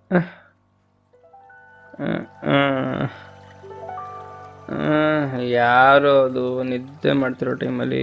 ಯಾರು ಅದು ನಿದ್ದೆ ಮಾಡ್ತಿರೋ ಟೈಮಲ್ಲಿ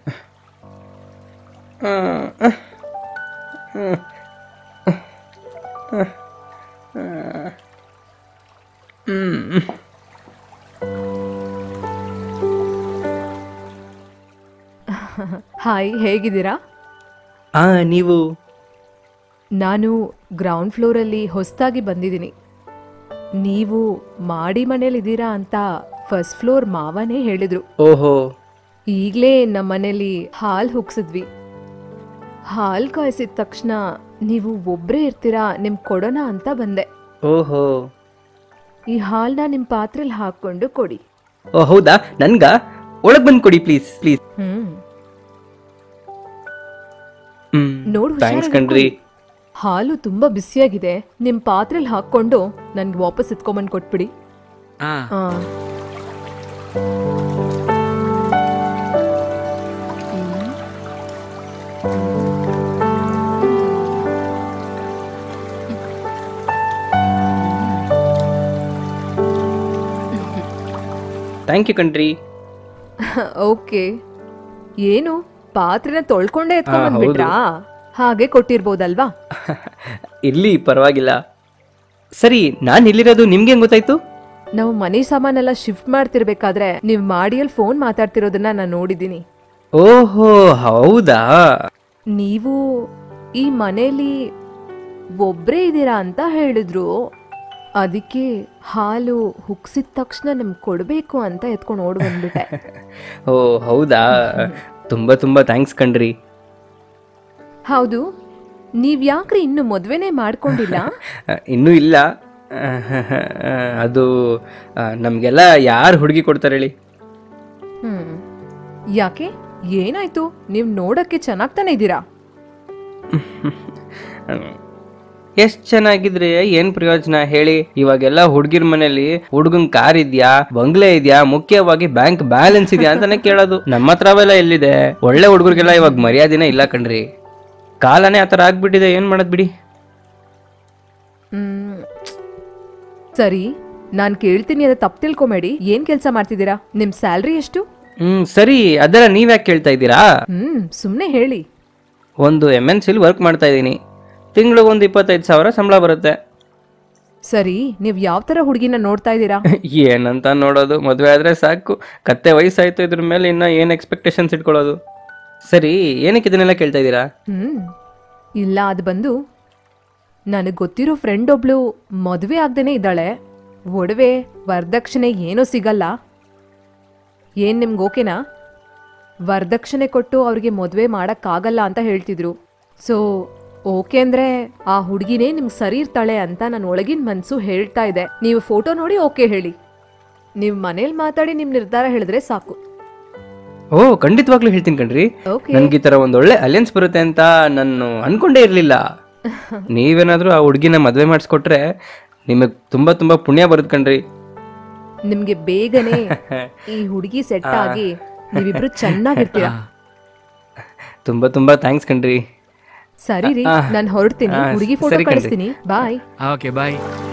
ಹಾಯ್ ಹೇಗಿದ್ದೀರಾ ಆ ನೀವು ನಾನು ಗ್ರೌಂಡ್ ಫ್ಲೋರಲ್ಲಿ ಹೊಸದಾಗಿ ಬಂದಿದ್ದೀನಿ ನೀವು ಮಾಡಿ ಮನೇಲಿದ್ದೀರಾ ಅಂತ ಫಸ್ಟ್ ಫ್ಲೋರ್ ಮಾವನೇ ಹೇಳಿದ್ರು ಓಹೋ ಈಗಲೇ ನಮ್ಮ ಮನೇಲಿ ಹಾಲು ಹುಗ್ಸಿದ್ವಿ ಹಾಲು ಕಾಯಿಸಿದ ತಕ್ಷಣ ನೀವು ಒಬ್ಬರೇ ಇರ್ತೀರಾ ನಿಮ್ಗೆ ಕೊಡೋಣ ಅಂತ ಬಂದೆ ಓಹೋ ಈ ಹಾಲನ್ನ ನಿಮ್ಮ ಪಾತ್ರೆಲಿ ಹಾಕ್ಕೊಂಡು ಕೊಡಿ ಓ ಹೌದಾ ನನ್ಗ ಒಳಗ್ ಬಂದ್ ಕೊಡಿ ಪ್ಲೀಸ್ ಪ್ಲೀಸ್ ಹ್ಮ್ ಹ್ಮ್ ನೋಡು ಥ್ಯಾಂಕ್ಸ್ ಕಣ್ರಿ ಹಾಲು ತುಂಬಾ ಬಿಸಿಯಾಗಿದೆ ನಿಮ್ ಪಾತ್ರೆಲಿ ಹಾಕೊಂಡು ನನ್ಗೆ ವಾಪಸ್ ಎತ್ಕೊಂಬಂದ್ ಕೊಟ್ಬಿಡಿ ಆ ಆ. ಥ್ಯಾಂಕ್ ಯು ಕಣ್ರಿ ಓಕೆ ಏನು ಪಾತ್ರೆನ ತೊಳ್ಕೊಂಡೇ ಹಾ, ಎತ್ಕೊಂಡ್ಬಿಟ್ರಾ ಹಾಗೆ ಕೊಟ್ಟಿರ್ಬೋದಲ್ವಾ ಇರ್ಲಿ ಪರವಾಗಿಲ್ಲ ಸರಿ ನಾನು ಇಲ್ಲಿರೋದು ನಿಮ್ಗೆ ಹೆಂಗ್ ಗೊತ್ತಾಯ್ತು ನಾವು ಮನೆ ಸಾಮಾನೆಲ್ಲ ಶಿಫ್ಟ್ ಮಾಡ್ತಿರ್ಬೇಕಾದ್ರೆ ನೀವು ಮಾಡಿಯಲ್ಲಿ ಫೋನ್ ಮಾತಾಡ್ತಿರೋದನ್ನ ನಾನು ನೋಡಿದ್ದೀನಿ ಓಹೋ ಹೌದಾ ನೀವು ಈ ಮನೇಲಿ ಒಬ್ರೇ ಇದ್ದೀರಾ ಅಂತ ಹೇಳಿದ್ರು ಅದಕ್ಕೆ ಹಾಲು ಹುಗ್ಸಿದ ತಕ್ಷಣ ನಿಮ್ಗೆ ಕೊಡಬೇಕು ಅಂತ ಎತ್ಕೊಂಡು ಓಡ್ ಬಂದ್ಬಿಟ್ಟೆ ಓ ಹೌದಾ ತುಂಬಾ ತುಂಬಾ ಥ್ಯಾಂಕ್ಸ್ ಕಣ್ರಿ ಹೌದು ನೀವ್ ಯಾಕ್ರಿ ಇನ್ನು ಮದ್ವೆನೇ ಮಾಡ್ಕೊಂಡಿಲ್ಲ ಆ, ಇನ್ನೂ ಇಲ್ಲ ಆ, ಅದು ಆ, ನಮ್ಗೆಲ್ಲ ಯಾರು ಹುಡುಗಿ ಕೊಡ್ತಾರೆ ಹೇಳಿ ಹ್ಮ್ ಯಾಕೆ ಏನಾಯ್ತು ನೀವ್ ನೋಡಕ್ಕೆ ಚೆನ್ನಾಗ್ ತಾನೇ ಇದ್ದೀರಾ ಎಷ್ಟ್ ಚೆನ್ನಾಗಿದ್ರೆ ಏನ್ ಪ್ರಯೋಜನ ಹೇಳಿ ಇವಾಗೆಲ್ಲ ಹುಡುಗಿರ್ ಮನೇಲಿ ಹುಡುಗನ್ ಕಾರ್ ಇದ್ಯಾ ಬಂಗ್ಲೆ ಇದ್ಯಾ ಮುಖ್ಯವಾಗಿ ಬ್ಯಾಂಕ್ ಬ್ಯಾಲೆನ್ಸ್ ಇದ್ಯಾ ಅಂತಾನೆ ಕೇಳೋದು ನಮ್ಮ ಹತ್ರ ಅವೆಲ್ಲ ಎಲ್ಲಿದೆ ಒಳ್ಳೆ ಹುಡುಗರಿಗೆಲ್ಲ ಇವಾಗ ಮರ್ಯಾದಿನೇ ಇಲ್ಲ ಕಣ್ರಿ ಕಾಲನೇ ಆತರ ಆಗ್ಬಿಟ್ಟಿದೆ ಏನ್ ಮಾಡದ್ ಬಿಡಿ ಹ್ಮ್ ಸರಿ ನಾನ್ ಕೇಳ್ತೀನಿ ಅದ ತಪ್ಪು ತಿಳ್ಕೊಬೇಡಿ ಏನ್ ಕೆಲಸ ಮಾಡ್ತಿದ್ದೀರಾ ನಿಮ್ ಸ್ಯಾಲ್ರಿ ಎಷ್ಟು ಹ್ಮ್ ಸರಿ ಅದೆಲ್ಲ ನೀವ್ ಯಾಕೆ ಕೇಳ್ತಾ ಇದ್ದೀರಾ ಹ್ಮ್ ಸುಮ್ನೆ ಹೇಳಿ ಒಂದು ಎಮ್ ಎನ್ ಸಿಲ್ ವರ್ಕ್ ಮಾಡ್ತಾ ಇದ್ದೀನಿ ತಿಂಗಳಿಗೆ ಒಂದು ಇಪ್ಪತ್ತೈದು ಸಾವಿರ ಸಂಬಳ ಬರುತ್ತೆ ಸರಿ ನೀವ್ ಯಾವ ತರ ಹುಡುಗಿನ ನೋಡ್ತಾ ಇದ್ದೀರಾ ಏನಂತ ನೋಡೋದು ಮದುವೆ ಆದ್ರೆ ಸಾಕು ಕತ್ತೆ ವಯಸ್ಸಾಯ್ತು ಇದ್ರ ಮೇಲೆ ಇನ್ನ ಏನ್ ಎಕ್ಸ್ಪೆಕ್ಟೇಷನ್ಸ್ ಇಟ್ಕೊಳ್ಳೋದು ಸರಿ ಏನಕ್ಕೆ ಇದನ್ನೆಲ್ಲ ಕೇಳ್ತಾ ಇದ್ದೀರಾ ಹ್ಮ್ ಇಲ್ಲ ಅದು ಬಂದು ನನಗೆ ಗೊತ್ತಿರೋ ಫ್ರೆಂಡ್ ಒಬ್ಳು ಮದುವೆ ಆಗ್ದೇನೆ ಇದ್ದಾಳೆ ಒಡವೆ ವರದಕ್ಷಿಣೆ ಏನೂ ಸಿಗಲ್ಲ ಏನ್ ನಿಮ್ಗೆ ಓಕೆನಾ ವರದಕ್ಷಿಣೆ ಕೊಟ್ಟು ಅವ್ರಿಗೆ ಮದುವೆ ಮಾಡೋಕ್ಕಾಗಲ್ಲ ಅಂತ ಹೇಳ್ತಿದ್ರು ಸೊ ಓಕೆ ಅಂದ್ರೆ ಆ ಹುಡುಗಿನೇ ನಿಮ್ಗೆ ಸರಿ ಇರ್ತಾಳೆ ಅಂತ ನನ್ನ ಒಳಗಿನ ಮನಸ್ಸು ಹೇಳ್ತಾ ಇದೆ ನೀವು ಫೋಟೋ ನೋಡಿ ಓಕೆ ಹೇಳಿ ನೀವು ಮನೇಲಿ ಮಾತಾಡಿ ನಿಮ್ಮ ನಿರ್ಧಾರ ಹೇಳಿದ್ರೆ ಸಾಕು ಓ ಖಂಡಿತವಾಗ್ಲೂ ಹೇಳ್ತೀನಿ ಕಣ್ರಿ ಓಕೆ ನನ್ಗೆ ಈ ತರ ಒಂದ್ ಒಳ್ಳೆ ಅಲಿಯನ್ಸ್ ಬರುತ್ತೆ ಅಂತ ನಾನು ಅನ್ಕೊಂಡೇ ಇರ್ಲಿಲ್ಲ ನೀವೇನಾದ್ರೂ ಆ ಹುಡುಗಿನ ಮದ್ವೆ ಮಾಡಿಸ್ಕೊಟ್ರೆ ನಿಮಗ್ ತುಂಬಾ ತುಂಬಾ ಪುಣ್ಯ ಬರುತ್ತೆ ಕಣ್ರಿ ನಿಮ್ಗೆ ಬೇಗನೆ ಈ ಹುಡುಗಿ ಸೆಟ್ ಆಗಿ ನೀವಿಬ್ರು ಚೆನ್ನಾಗಿರ್ತೀರಾ ತುಂಬಾ ತುಂಬಾ ಥ್ಯಾಂಕ್ಸ್ ಕಣ್ರಿ ಸರಿ ರೀ ಆ, ನಾನು ಹೊರಡ್ತೀನಿ ಆ, ಹುಡುಗಿ ಫೋಟೋ ಸರಿ ಕಣ್ರಿ. ಕಳಿಸ್ತೀನಿ ಬಾಯ್ ಓಕೆ ಬಾಯ್